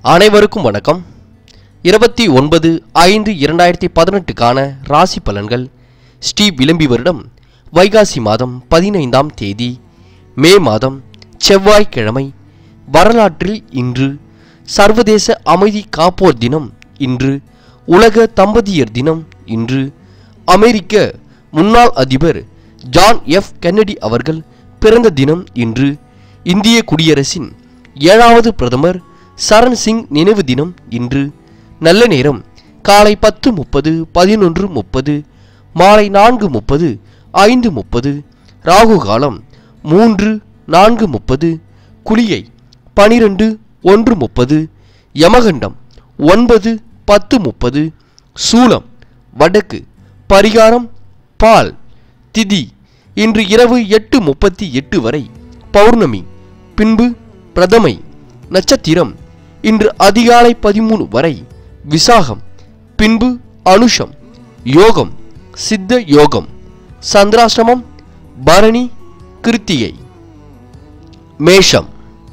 அனைவருக்கும் வணக்கம் இருபத்தி ஒன்பது ஐந்து இரண்டாயிரத்தி பதினெட்டுக்கான ராசி பலன்கள் ஸ்ரீ விளம்பி வருடம் வைகாசி மாதம் பதினைந்தாம் தேதி மே மாதம் செவ்வாய்க்கிழமை வரலாற்றில் இன்று சர்வதேச அமைதி காப்போர் தினம் இன்று உலக தம்பதியர் தினம் இன்று அமெரிக்க முன்னாள் அதிபர் ஜான் எஃப் கென்னடி அவர்கள் பிறந்த தினம் இன்று இந்திய குடியரசின் ஏழாவது பிரதமர் சரண் சிங் நினைவு தினம் இன்று நல்ல நேரம் காலை பத்து முப்பது பதினொன்று முப்பது மாலை நான்கு முப்பது ஐந்து முப்பது ராகு காலம் மூன்று நான்கு முப்பது குளியை பனிரெண்டு ஒன்று முப்பது யமகண்டம் ஒன்பது பத்து முப்பது சூலம் வடக்கு பரிகாரம் பால் திதி இன்று இரவு எட்டு முப்பத்தி எட்டு வரை பௌர்ணமி பின்பு பிரதமை நட்சத்திரம் இன்று அதிகாலை பதிமூணு வரை விசாகம் பின்பு அனுஷம் யோகம் சித்த யோகம் சந்திராசிரமம் பரணி கிருத்திகை மேஷம்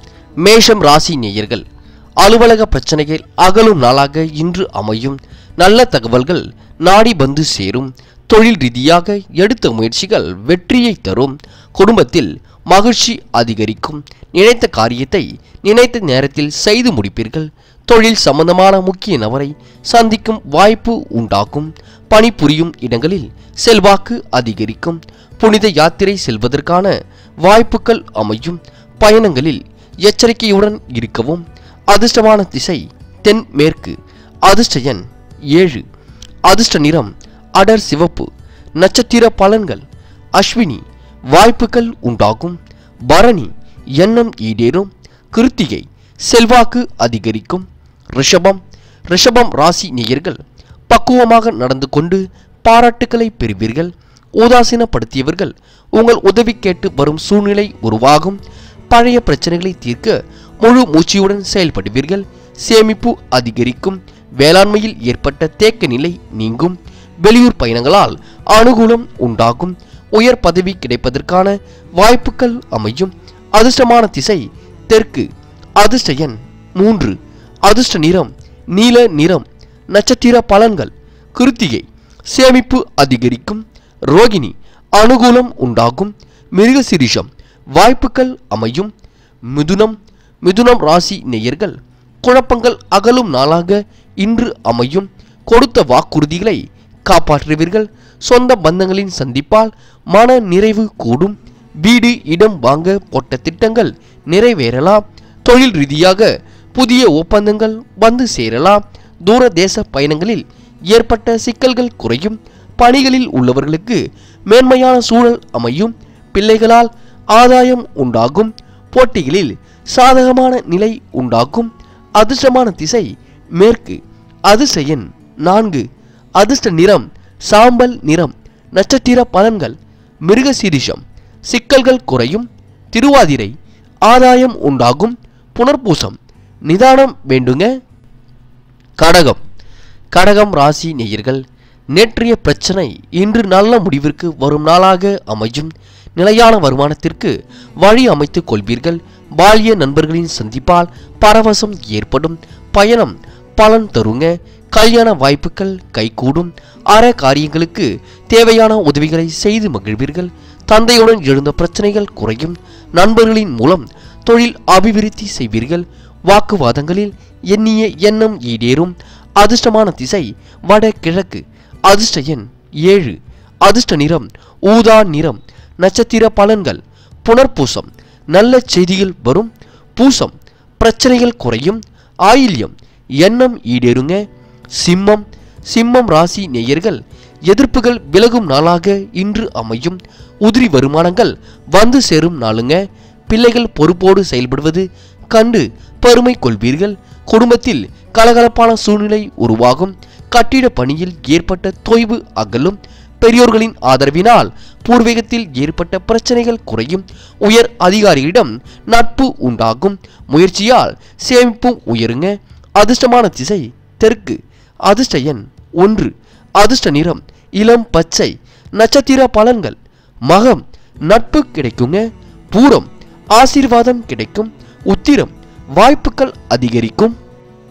மேஷம் ராசி நேயர்கள் அலுவலக பிரச்சனைகள் அகலும் நாளாக இன்று அமையும் நல்ல தகவல்கள் நாடி வந்து சேரும் தொழில் ரீதியாக எடுத்த முயற்சிகள் வெற்றியை தரும் குடும்பத்தில் மகிழ்ச்சி அதிகரிக்கும் நினைத்த காரியத்தை நினைத்த நேரத்தில் செய்து முடிப்பீர்கள் தொழில் சம்பந்தமான முக்கிய நபரை சந்திக்கும் வாய்ப்பு உண்டாகும் பணிபுரியும் இடங்களில் செல்வாக்கு அதிகரிக்கும் புனித யாத்திரை செல்வதற்கான வாய்ப்புகள் அமையும் பயணங்களில் எச்சரிக்கையுடன் இருக்கவும் அதிர்ஷ்டமான திசை தென்மேற்கு அதிர்ஷ்ட எண் ஏழு அதிர்ஷ்ட நிறம் அடர் சிவப்பு நட்சத்திர பலன்கள் அஸ்வினி வாய்ப்புகள் உண்டாகும் பரணி எண்ணம் ஈடேறும் கிருத்திகை செல்வாக்கு அதிகரிக்கும் ரிஷபம் ரிஷபம் ராசி நேயர்கள் பக்குவமாக நடந்து கொண்டு பாராட்டுக்களை பெறுவீர்கள் உதாசீனப்படுத்தியவர்கள் உங்கள் உதவி கேட்டு வரும் சூழ்நிலை உருவாகும் பழைய பிரச்சனைகளை தீர்க்க முழு மூச்சியுடன் செயல்படுவீர்கள் சேமிப்பு அதிகரிக்கும் வேளாண்மையில் ஏற்பட்ட தேக்க நிலை நீங்கும் வெளியூர் பயணங்களால் அனுகூலம் உண்டாகும் உயர் பதவி கிடைப்பதற்கான வாய்ப்புகள் அமையும் அதிர்ஷ்டமான திசை தெற்கு அதிர்ஷ்ட எண் மூன்று அதிர்ஷ்ட நிறம் நீல நிறம் நட்சத்திர பலன்கள் கிருத்திகை சேமிப்பு அதிகரிக்கும் ரோகிணி அனுகூலம் உண்டாகும் மிருகசிரிஷம் வாய்ப்புகள் அமையும் மிதுனம் மிதுனம் ராசி நேயர்கள் குழப்பங்கள் அகலும் நாளாக இன்று அமையும் கொடுத்த வாக்குறுதிகளை காப்பாற்றுவீர்கள் சொந்த பந்தங்களின் சந்திப்பால் மன நிறைவு கூடும் வீடு இடம் வாங்க போட்ட திட்டங்கள் நிறைவேறலாம் தொழில் ரீதியாக புதிய ஒப்பந்தங்கள் வந்து சேரலாம் தூர தேச பயணங்களில் ஏற்பட்ட சிக்கல்கள் குறையும் பணிகளில் உள்ளவர்களுக்கு மேன்மையான சூழல் அமையும் பிள்ளைகளால் ஆதாயம் உண்டாகும் போட்டிகளில் சாதகமான நிலை உண்டாகும் அதிர்ஷ்டமான திசை மேற்கு அதிர்ஷ்ட எண் நான்கு அதிர்ஷ்ட நிறம் சாம்பல் நிறம் நட்சத்திர பலன்கள் மிருகசீரிஷம் சிக்கல்கள் குறையும் திருவாதிரை ஆதாயம் உண்டாகும் புனர்பூசம் நிதானம் வேண்டுங்க கடகம் கடகம் ராசி நேயர்கள் நேற்றைய பிரச்சனை இன்று நல்ல முடிவிற்கு வரும் நாளாக அமையும் நிலையான வருமானத்திற்கு வழி அமைத்துக் கொள்வீர்கள் பால்ய நண்பர்களின் சந்திப்பால் பரவசம் ஏற்படும் பயணம் பலன் தருங்க கல்யாண வாய்ப்புகள் கைகூடும் அற காரியங்களுக்கு தேவையான உதவிகளை செய்து மகிழ்வீர்கள் தந்தையுடன் எழுந்த பிரச்சனைகள் குறையும் நண்பர்களின் மூலம் தொழில் அபிவிருத்தி செய்வீர்கள் வாக்குவாதங்களில் எண்ணிய எண்ணம் ஈடேறும் அதிர்ஷ்டமான திசை வட கிழக்கு அதிர்ஷ்ட எண் ஏழு அதிர்ஷ்ட நிறம் ஊதா நிறம் நட்சத்திர பலன்கள் புனர்பூசம் நல்ல செய்திகள் வரும் பூசம் பிரச்சனைகள் குறையும் ஆயில்யம் எண்ணம் ஈடேறுங்க சிம்மம் சிம்மம் ராசி நேயர்கள் எதிர்ப்புகள் விலகும் நாளாக இன்று அமையும் உதிரி வருமானங்கள் வந்து சேரும் நாளுங்க பிள்ளைகள் பொறுப்போடு செயல்படுவது கண்டு பெருமை கொள்வீர்கள் குடும்பத்தில் கலகலப்பான சூழ்நிலை உருவாகும் கட்டிட பணியில் ஏற்பட்ட தொய்வு அகலும் பெரியோர்களின் ஆதரவினால் பூர்வீகத்தில் ஏற்பட்ட பிரச்சனைகள் குறையும் உயர் அதிகாரிகளிடம் நட்பு உண்டாகும் முயற்சியால் சேமிப்பும் உயருங்க அதிர்ஷ்டமான திசை தெற்கு அதிர்ஷ்ட எண் ஒன்று அதிர்ஷ்ட நிறம் இளம் பச்சை நட்சத்திர பலன்கள் மகம் நட்பு கிடைக்குங்க பூரம் ஆசீர்வாதம் கிடைக்கும் உத்திரம் வாய்ப்புகள் அதிகரிக்கும்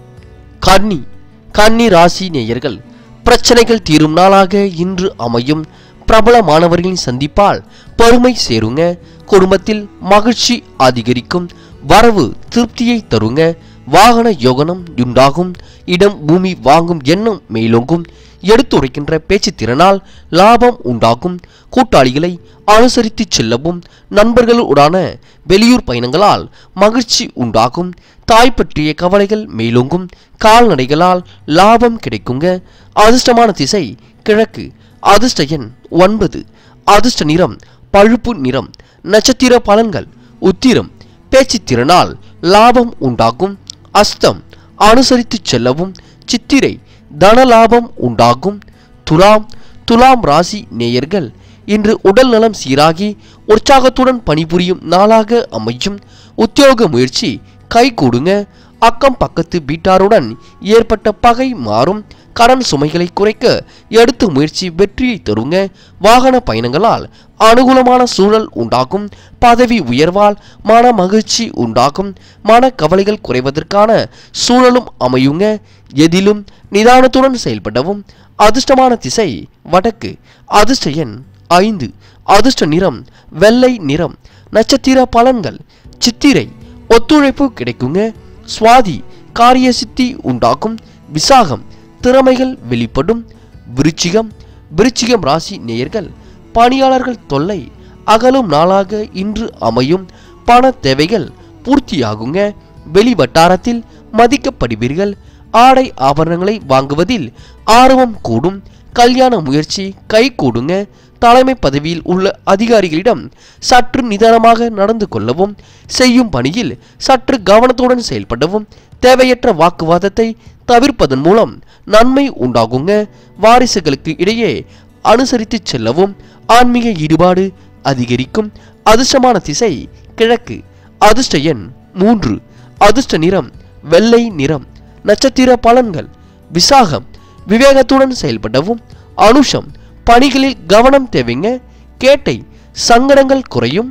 கன்னி கன்னி ராசி நேயர்கள் பிரச்சனைகள் தீரும் நாளாக இன்று அமையும் பிரபலமானவர்களின் சந்திப்பால் பெருமை சேருங்க குடும்பத்தில் மகிழ்ச்சி அதிகரிக்கும் வரவு திருப்தியை தருங்க வாகன யோகனம் உண்டாகும் இடம் பூமி வாங்கும் எண்ணம் மேலோங்கும் எடுத்துரைக்கின்ற பேச்சு திறனால் லாபம் உண்டாகும் கூட்டாளிகளை அனுசரித்து செல்லவும் நண்பர்களுடனான வெளியூர் பயணங்களால் மகிழ்ச்சி உண்டாகும் தாய் பற்றிய கவலைகள் மேலோங்கும் கால்நடைகளால் லாபம் கிடைக்குங்க அதிர்ஷ்டமான திசை கிழக்கு அதிர்ஷ்ட எண் ஒன்பது அதிர்ஷ்ட நிறம் பழுப்பு நிறம் நட்சத்திர பலன்கள் உத்திரம் பேச்சு திறனால் லாபம் உண்டாகும் அஸ்தம் அனுசரித்து செல்லவும் சித்திரை தன லாபம் உண்டாகும் துலாம் துலாம் ராசி நேயர்கள் இன்று உடல் நலம் சீராகி உற்சாகத்துடன் பணிபுரியும் நாளாக அமையும் உத்தியோக முயற்சி கைகூடுங்க அக்கம் பக்கத்து வீட்டாருடன் ஏற்பட்ட பகை மாறும் கடன் சுமைகளை குறைக்க எடுத்த முயற்சி வெற்றியை தருங்க வாகன பயணங்களால் அனுகூலமான சூழல் உண்டாகும் பதவி உயர்வால் மன மகிழ்ச்சி உண்டாகும் மன கவலைகள் குறைவதற்கான சூழலும் அமையுங்க எதிலும் நிதானத்துடன் செயல்படவும் அதிர்ஷ்டமான திசை வடக்கு அதிர்ஷ்ட எண் ஐந்து அதிர்ஷ்ட நிறம் வெள்ளை நிறம் நட்சத்திர பலன்கள் சித்திரை ஒத்துழைப்பு கிடைக்குங்க சுவாதி காரிய சித்தி உண்டாக்கும் விசாகம் திறமைகள் வெளிப்படும் விருச்சிகம் விருச்சிகம் ராசி நேயர்கள் பணியாளர்கள் தொல்லை அகலும் நாளாக இன்று அமையும் பண தேவைகள் பூர்த்தியாகுங்க வெளி வட்டாரத்தில் மதிக்கப்படுவீர்கள் ஆடை ஆபரணங்களை வாங்குவதில் ஆர்வம் கூடும் கல்யாண முயற்சி கை கூடுங்க தலைமை பதவியில் உள்ள அதிகாரிகளிடம் சற்று நிதானமாக நடந்து கொள்ளவும் செய்யும் பணியில் சற்று கவனத்துடன் செயல்படவும் தேவையற்ற வாக்குவாதத்தை தவிர்ப்பதன் மூலம் நன்மை உண்டாகுங்க வாரிசுகளுக்கு இடையே அனுசரித்து செல்லவும் ஆன்மீக ஈடுபாடு அதிகரிக்கும் அதிர்ஷ்டமான திசை கிழக்கு அதிர்ஷ்ட எண் மூன்று அதிர்ஷ்ட நிறம் வெள்ளை நிறம் நட்சத்திர பலன்கள் விசாகம் விவேகத்துடன் செயல்படவும் அனுஷம் பணிகளில் கவனம் தேவைங்க கேட்டை சங்கடங்கள் குறையும்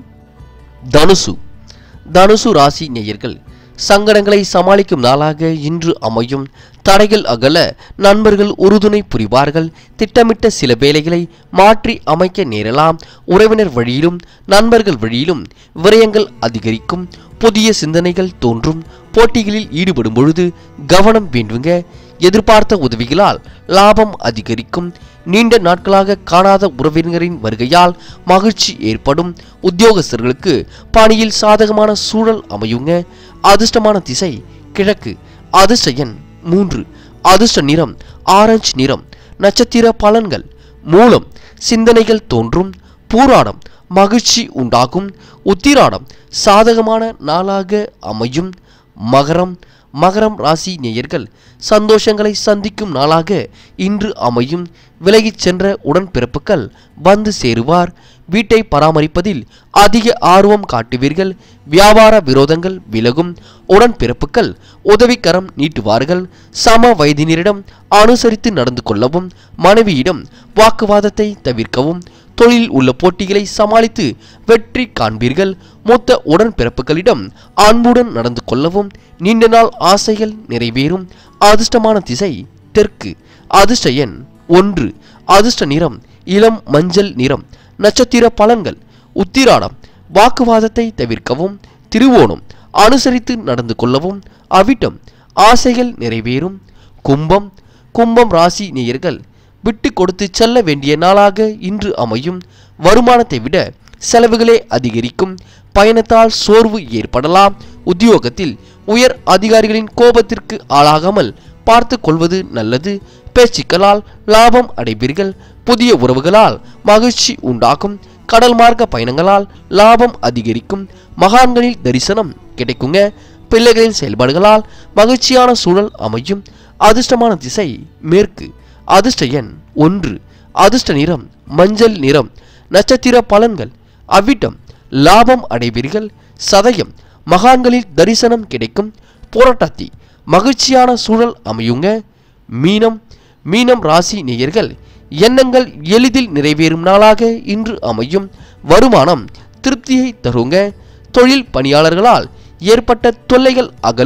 தனுசு தனுசு ராசி நேயர்கள் சங்கடங்களை சமாளிக்கும் நாளாக இன்று அமையும் தடைகள் அகல நண்பர்கள் உறுதுணை புரிவார்கள் திட்டமிட்ட சில வேலைகளை மாற்றி அமைக்க நேரலாம் உறவினர் வழியிலும் நண்பர்கள் வழியிலும் விரயங்கள் அதிகரிக்கும் புதிய சிந்தனைகள் தோன்றும் போட்டிகளில் ஈடுபடும் பொழுது கவனம் வேண்டுங்க எதிர்பார்த்த உதவிகளால் லாபம் அதிகரிக்கும் நீண்ட நாட்களாக காணாத உறவினரின் வருகையால் மகிழ்ச்சி ஏற்படும் உத்தியோகஸ்தர்களுக்கு பணியில் சாதகமான சூழல் அமையுங்க அதிர்ஷ்டமான திசை கிழக்கு அதிர்ஷ்ட எண் மூன்று அதிர்ஷ்ட நிறம் ஆரஞ்சு நிறம் நட்சத்திர பலன்கள் மூலம் சிந்தனைகள் தோன்றும் பூராடம் மகிழ்ச்சி உண்டாகும் உத்திராடம் சாதகமான நாளாக அமையும் மகரம் மகரம் ராசி நேயர்கள் சந்தோஷங்களை சந்திக்கும் நாளாக இன்று அமையும் விலகிச் சென்ற உடன்பிறப்புகள் வந்து சேருவார் வீட்டை பராமரிப்பதில் அதிக ஆர்வம் காட்டுவீர்கள் வியாபார விரோதங்கள் விலகும் உடன்பிறப்புகள் உதவிக்கரம் நீட்டுவார்கள் சம வயதினரிடம் அனுசரித்து நடந்து கொள்ளவும் மனைவியிடம் வாக்குவாதத்தை தவிர்க்கவும் தொழிலில் உள்ள போட்டிகளை சமாளித்து வெற்றி காண்பீர்கள் மூத்த உடன்பிறப்புகளிடம் அன்புடன் நடந்து கொள்ளவும் நீண்ட நாள் ஆசைகள் நிறைவேறும் அதிர்ஷ்டமான திசை தெற்கு அதிர்ஷ்ட எண் ஒன்று அதிர்ஷ்ட நிறம் இளம் மஞ்சள் நிறம் நட்சத்திர பலன்கள் உத்திராடம் வாக்குவாதத்தை தவிர்க்கவும் திருவோணம் அனுசரித்து நடந்து கொள்ளவும் அவிட்டம் ஆசைகள் நிறைவேறும் கும்பம் கும்பம் ராசி நேயர்கள் விட்டு கொடுத்து செல்ல வேண்டிய நாளாக இன்று அமையும் வருமானத்தை விட செலவுகளே அதிகரிக்கும் பயணத்தால் சோர்வு ஏற்படலாம் உத்தியோகத்தில் உயர் அதிகாரிகளின் கோபத்திற்கு ஆளாகாமல் பார்த்து கொள்வது நல்லது பேச்சுக்களால் லாபம் அடைவீர்கள் புதிய உறவுகளால் மகிழ்ச்சி உண்டாகும் கடல் மார்க்க பயணங்களால் லாபம் அதிகரிக்கும் மகான்களில் தரிசனம் கிடைக்குங்க பிள்ளைகளின் செயல்பாடுகளால் மகிழ்ச்சியான சூழல் அமையும் அதிர்ஷ்டமான திசை மேற்கு அதிர்ஷ்ட எண் ஒன்று அதிர்ஷ்ட நிறம் மஞ்சள் நிறம் நட்சத்திர பலன்கள் அவ்விட்டம் லாபம் அடைவீர்கள் சதயம் மகான்களில் தரிசனம் கிடைக்கும் போராட்டத்தி மகிழ்ச்சியான சூழல் அமையுங்க மீனம் மீனம் ராசி நேயர்கள் எண்ணங்கள் எளிதில் நிறைவேறும் நாளாக இன்று அமையும் வருமானம் திருப்தியை தருங்க தொழில் பணியாளர்களால் ஏற்பட்ட தொல்லைகள் அகலும்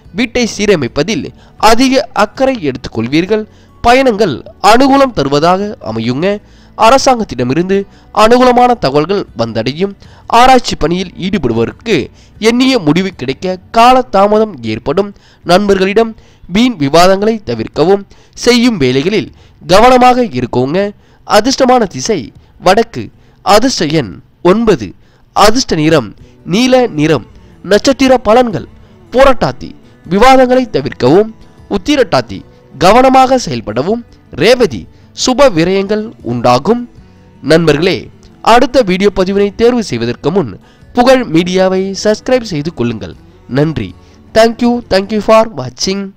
வீட்டை சீரமைப்பதில் அதிக அக்கறை எடுத்துக்கொள்வீர்கள் பயணங்கள் அனுகூலம் தருவதாக அமையுங்க அரசாங்கத்திடமிருந்து அனுகூலமான தகவல்கள் வந்தடையும் ஆராய்ச்சி பணியில் ஈடுபடுவதற்கு எண்ணிய முடிவு கிடைக்க கால தாமதம் ஏற்படும் நண்பர்களிடம் வீண் விவாதங்களை தவிர்க்கவும் செய்யும் வேலைகளில் கவனமாக இருக்கவுங்க அதிர்ஷ்டமான திசை வடக்கு அதிர்ஷ்ட எண் ஒன்பது அதிர்ஷ்ட நிறம் நீல நிறம் நட்சத்திர பலன்கள் போராட்டாத்தி விவாதங்களை தவிர்க்கவும் உத்திரட்டாத்தி கவனமாக செயல்படவும் ரேவதி சுப விரயங்கள் உண்டாகும் நண்பர்களே அடுத்த வீடியோ பதிவினை தேர்வு செய்வதற்கு முன் புகழ் மீடியாவை சப்ஸ்கிரைப் செய்து கொள்ளுங்கள் நன்றி தேங்க்யூ தேங்க்யூ ஃபார் வாட்சிங்